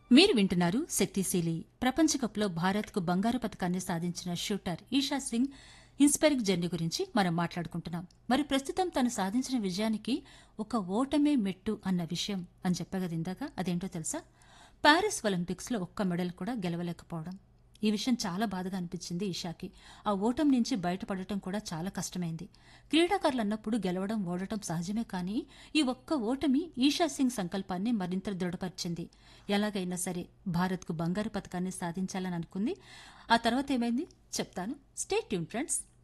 మీరు వింటున్నారు శక్తిశీలి ప్రపంచ కప్లో భారత్కు బంగారు పథకాన్ని సాధించిన shooter Esha Singh inspiring journey గురించి మనం మాట్లాడుకుంటున్నాం మరి ప్రస్తుతం తను సాధించిన విజయానికి ఒక ఓటమే మెట్టు అన్న విషయం అని చెప్పగది ఇందాక అదేంటో తెలుసా ప్యారిస్ ఒలింపిక్స్లో ఒక్క మెడల్ కూడా గెలవలేకపోవడం ఈ విషయం చాలా బాధగా అనిపించింది ఈషాకి ఆ ఓటం నుంచి బయటపడటం కూడా చాలా కష్టమైంది క్రీడాకారులు అన్నప్పుడు గెలవడం ఓడటం సహజమే కానీ ఈ ఒక్క ఓటమి ఈషా సింగ్ సంకల్పాన్ని మరింత దృఢపరిచింది ఎలాగైనా సరే భారత్కు బంగారు పథకాన్ని సాధించాలని అనుకుంది ఆ తర్వాత ఏమైంది చెప్తాను స్టే ట్యూన్ ఫ్రెండ్స్